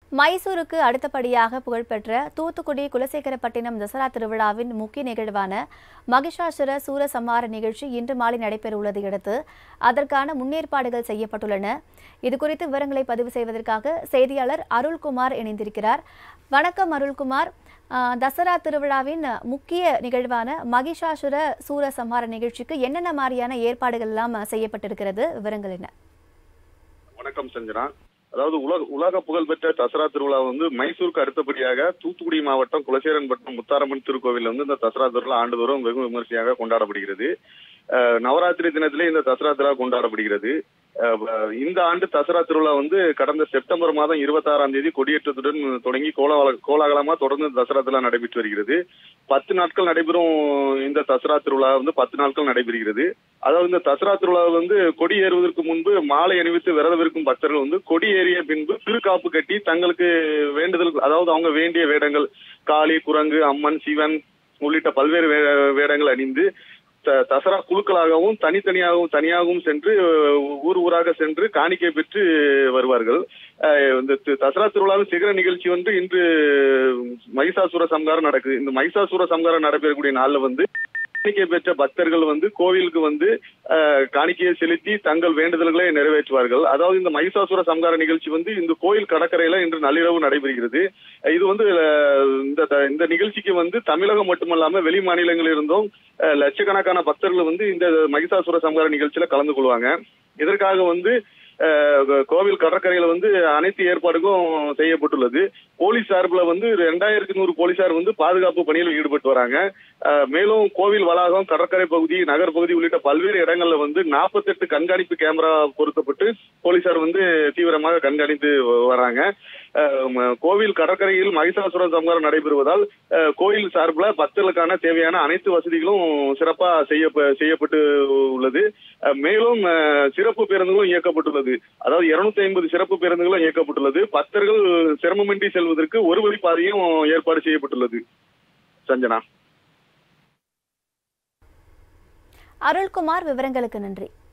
மைசூருக்கு அடுத்தபடியாக புகழ்பெற்ற தூத்துக்குடி குலசேகரப்பட்டினம் தசரா திருவிழாவின் முக்கிய நிகழ்வான மகிஷாசுர சூரசம்ஹார நிகழ்ச்சி இன்று மாலை நடைபெறவுள்ளதை அடுத்து அதற்கான முன்னேற்பாடுகள் செய்யப்பட்டுள்ளன இதுகுறித்து விவரங்களை பதிவு செய்வதற்காக செய்தியாளர் அருள்குமார் இணைந்திருக்கிறார் வணக்கம் அருள்குமார் ஆஹ், தசரா திருவிழாவின் முக்கிய நிகழ்வான மகிஷாசுர சூரசம்ஹார நிகழ்ச்சிக்கு என்னென்ன மாதிரியான ஏற்பாடுகள் எல்லாம் செய்யப்பட்டிருக்கிறது விவரங்கள் என்ன வணக்கம் சஞ்சனா அதாவது உலக உலக புகழ்பெற்ற தசரா திருவிழா வந்து மைசூருக்கு அடுத்தபடியாக தூத்துக்குடி மாவட்டம் குலசேரன்பட்டினம் முத்தாரம்மன் திருக்கோவில் வந்து இந்த தசரா திருவிழா ஆண்டுதோறும் வெகு விமர்சையாக கொண்டாடப்படுகிறது அஹ், நவராத்திரி தினத்திலே இந்த தசரா திருவிழா கொண்டாடப்படுகிறது அஹ், வ- இந்த ஆண்டு தசரா திருவிழா வந்து கடந்த செப்டம்பர் மாதம் இருபத்தாறாம் தேதி கொடியேற்றத்துடன் தொடங்கி கோலாகல கோலாகலமா தொடர்ந்து இந்த தசரா திருவிழா நடைபெற்று வருகிறது பத்து நாட்கள் நடைபெறும் இந்த தசரா திருவிழா வந்து பத்து நாட்கள் நடைபெறுகிறது அதாவது இந்த தசரா திருவிழா வந்து கொடி ஏறுவதற்கு முன்பு மாலை அணிவித்து விரதம் இருக்கும் பக்தர்கள் வந்து கொடி ஏறிய பின்பு திருக்காப்பு கட்டி தங்களுக்கு வேண்டுதல் அதாவது அவங்க வேண்டிய வேடங்கள் காளி குரங்கு அம்மன் சிவன் உள்ளிட்ட பல்வேறு வே- வேடங்கள் அணிந்து த- தசரா குழுக்களாகவும் தனித்தனியாகவும் தனியாகவும் சென்று ஊர் ஊராக சென்று காணிக்கை பெற்று வருவார்கள் அஹ் இந்த தி- தசரா திருவிழாவின் சிகர நிகழ்ச்சி வந்து இன்று மகிஷாசுர சம்காரம் நடக்குது இந்த மகிஷாசுர சம்காரம் நடைபெறக்கூடிய நாள்ல வந்து காணிக்கை பெற்ற பக்தர்கள் வந்து கோவிலுக்கு வந்து அஹ், காணிக்கையை செலுத்தி தங்கள் வேண்டுதல்களை நிறைவேற்றுவார்கள் அதாவது இந்த மகிஷாசுர சம்கார நிகழ்ச்சி வந்து இந்த கோயில் கடற்கரையில இன்று நள்ளிரவு நடைபெறுகிறது அஹ், இது வந்து அஹ், இந்த த- இந்த நிகழ்ச்சிக்கு வந்து தமிழகம் மட்டுமல்லாம வெளி மாநிலங்களில் இருந்தும் அஹ், லட்சக்கணக்கான பக்தர்கள் வந்து இந்த மகிஷாசுர சம்கார நிகழ்ச்சியில கலந்து கொள்வாங்க இதற்காக வந்து அஹ், கோவில் கடற்கரையில வந்து அனைத்து ஏற்பாடுகளும் செய்யப்பட்டுள்ளது போலீஸ் சார்பில் வந்து ரெண்டாயிரத்தி நூறு போலீசார் வந்து பாதுகாப்பு பணியில் ஈடுபட்டு வராங்க அஹ், மேலும் கோவில் வளாகம் கடற்கரை பகுதி நகர் பகுதி உள்ளிட்ட பல்வேறு இடங்கள்ல வந்து நாற்பத்தெட்டு கண்காணிப்பு கேமரா பொருத்தப்பட்டு போலீசார் வந்து தீவிரமாக கண்காணித்து வ- வராங்க அஹ், ம- கோவில் கடற்கரையில் மகிஷாசுர சம்ஹாரம் நடைபெறுவதால் அஹ், கோயில் சார்பில் பக்தர்களுக்கான தேவையான அனைத்து வசதிகளும் சிறப்பா செய்ய செய்யப்பட்டு உள்ளது அஹ், மேலும் அஹ், சிறப்பு பேருந்துகளும் இயக்கப்பட்டுள்ளது அதாவது இருநூத்தி ஐம்பது சிறப்பு பேருந்துகளும் இயக்கப்பட்டுள்ளது பக்தர்கள் சிரமமின்றி செல்வதற்கு ஒரு வழி பாதையும் ஏற்பாடு செய்யப்பட்டுள்ளது சஞ்சனா அருள்குமார் விவரங்களுக்கு நன்றி